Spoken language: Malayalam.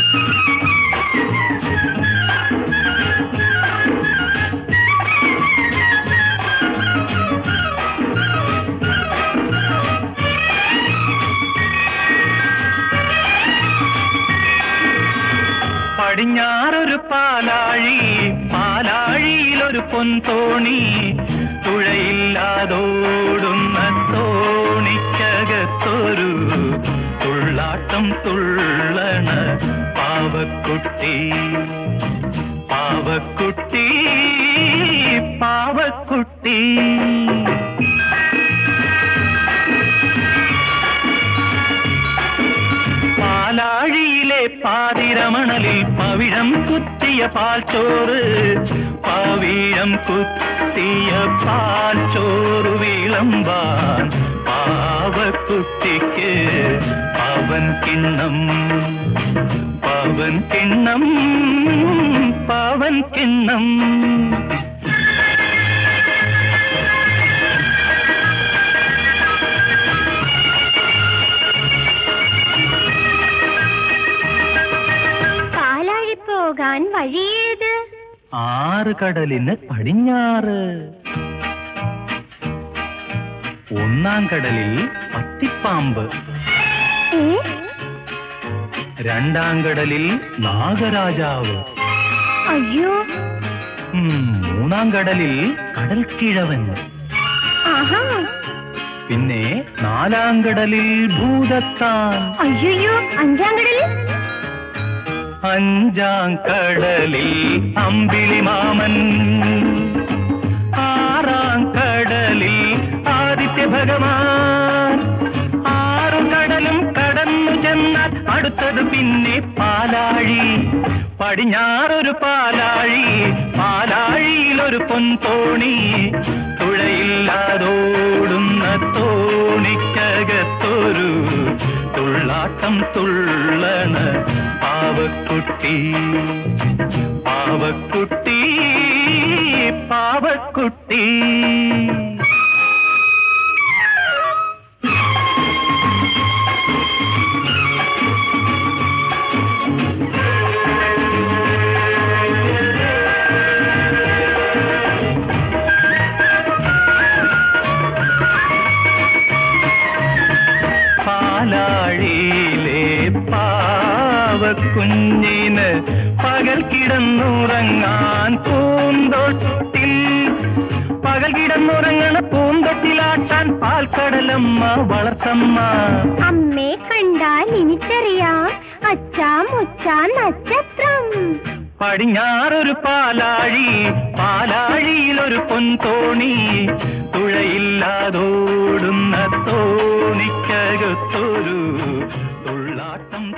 പടിഞ്ഞാറൊരു പാലാഴി പാലാഴിയിലൊരു പൊൻതോണി തുഴയില്ലാതോടുന്ന തോണിക്കകത്തൊരു തുള്ളാട്ടം തുള്ളണ പാവക്കുട്ടി പാവക്കുട്ടി പാവക്കുട്ടി പാലാഴിയിലെ പാതിരമണലിൽ പവിഴം കുത്തിയ പാൽച്ചോറ് പവിഴം കുത്തിയ പാൽച്ചോറ് വിളമ്പാൻ പാവക്കുട്ടിക്ക് പവൻ കിണ്ണം പവൻ കിണ്ണം പവൻ കിണ്ണം പാലാഴി പോകാൻ വഴിയേത് ആറ് കടലിന് പടിഞ്ഞാറ് ഒന്നാം കടലിൽ പത്തിപ്പാമ്പ് ഏ രണ്ടാം കടലിൽ നാഗരാജാവ് അയ്യോ ഉം, മൂന്നാം കടലിൽ കടൽക്കിഴവൻ ആഹാ പിന്നെ നാലാം കടലിൽ ഭൂതത്താൻ അയ്യോ അഞ്ചാം കടലിൽ അഞ്ചാം കടലിൽ അമ്പിളി മാമൻ ആറാം കടലിൽ ആദിത്യ ഭഗവാൻ ആറു കടലും കടന്നു ചെന്നാൽ അടുത്തത് പിന്നെ പാലാഴി പടിഞ്ഞാറൊരു പാലാഴി പാലാഴിയിലൊരു പൊൻതോണി തുഴയില്ലാതോടുന്ന തോണിക്കകത്തൊരു തുള്ളാട്ടം തുള്ളണ പാവക്കുട്ടി പാവക്കുട്ടി പാവക്കുട്ടി പാലാഴിയിലെ പാവക്കുഞ്ഞിന് പകൽ കിടന്നുറങ്ങാൻ പൂന്തോട്ടിൽ പകൽ കിടന്നുറങ്ങണ പൂന്തോട്ടിലാട്ടാൻ പാൽക്കടലമ്മ വളർത്തമ്മ അമ്മേ കണ്ടാൽ എനിക്കറിയാം അച്ഛാ മുച്ചാ നക്ഷത്രം പടിഞ്ഞാറൊരു പാലാഴി പാലാഴിയിലൊരു പൊൻതോണി തുഴയില്ലാതോടുന്ന തോണിക്കകത്തൊരു തുള്ളാട്ടം